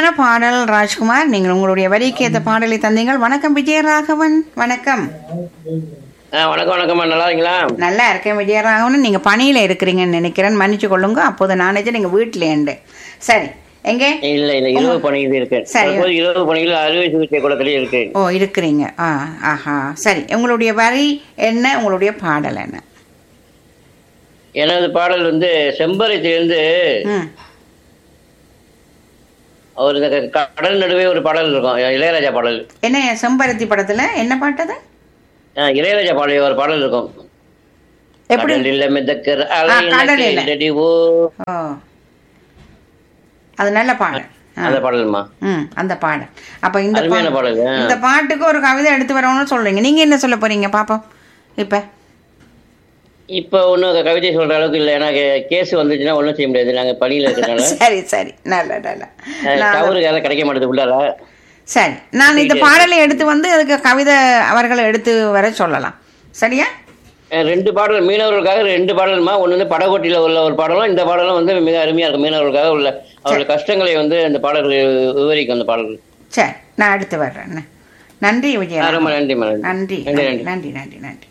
அருமையான பாடல் ராஜ்குமார் நீங்கள் உங்களுடைய வரிக்கு ஏற்ற பாடலை தந்தீங்கள் வணக்கம் விஜயராகவன் வணக்கம் ஆ, வணக்கம் வணக்கம்மா நல்லா இருக்கீங்களா நல்லா இருக்கேன் விஜயராகவன் நீங்க பணியில இருக்கிறீங்கன்னு நினைக்கிறேன் மன்னிச்சு கொள்ளுங்க அப்போது நானே நீங்க வீட்டிலேண்டு சரி எங்கே இல்ல இல்ல இரவு பணிகள் இருக்கு சரி. தற்போது இரவு பணிகள் அறுவை சிகிச்சை கூடத்திலே இருக்கு ஓ இருக்கிறீங்க ஆ ஆஹா சரி உங்களுடைய வரி என்ன உங்களுடைய பாடல் என்ன எனது பாடல் வந்து செம்பருத்திலிருந்து ம் ஒரு இந்த க- கடல் நடுவே ஒரு பாடல் இருக்கும் இளையராஜா பாடல் என்ன செம்பருத்தி படத்துல என்ன பாட்டது ஆ, இளையராஜா பாடல் ஒரு பாடல் இருக்கும் எப்படி கடலில் மிதக்கிற ஆ, அலை கடலில. எனக்கு ஓ ஓ அது நல்ல பாடல் ஆ. அந்த பாடல்மா ம் அந்த பாடல் அப்ப இந்த பா- அருமையான பாடல் ஆ. இந்த பாட்டுக்கு ஒரு கவிதை எடுத்து வரணும்னு சொல்றீங்க நீங்க என்ன சொல்ல போறீங்க பாப்போம் இப்ப இப்ப ஒண்ணும் கவிதை சொல்ற அளவுக்கு இல்ல ஏன்னா கேஸ் வந்துச்சுன்னா ஒண்ணும் செய்ய முடியாது நாங்க பணியில இருக்கிறனால சரி சரி நல்ல நல்ல நான் டவருக்கு யாரும் கிடைக்க மாட்டேது உள்ளார சரி நான் இந்த பாடலை எடுத்து வந்து அதுக்கு கவிதை அவர்களை எடுத்து வர சொல்லலாம் சரியா அஹ் ரெண்டு பாடல் மீனவர்களுக்காக ரெண்டு பாடலுமா ஒன்று வந்து படகோட்டியில் உள்ள ஒரு பாடலும் இந்த பாடலும் வந்து மிக அருமையா இருக்கும் மீனவர்களுக்காக உள்ள அவருடைய கஷ்டங்களை வந்து அந்த பாடல்கள் விவரிக்கும் அந்த பாடல்கள் சரி நான் எடுத்து வர்றேன் நன்றி விஜயா ரொம்ப நன்றி மேடம் நன்றி நன்றி நன்றி நன்றி நன்றி நன்றி நன்றி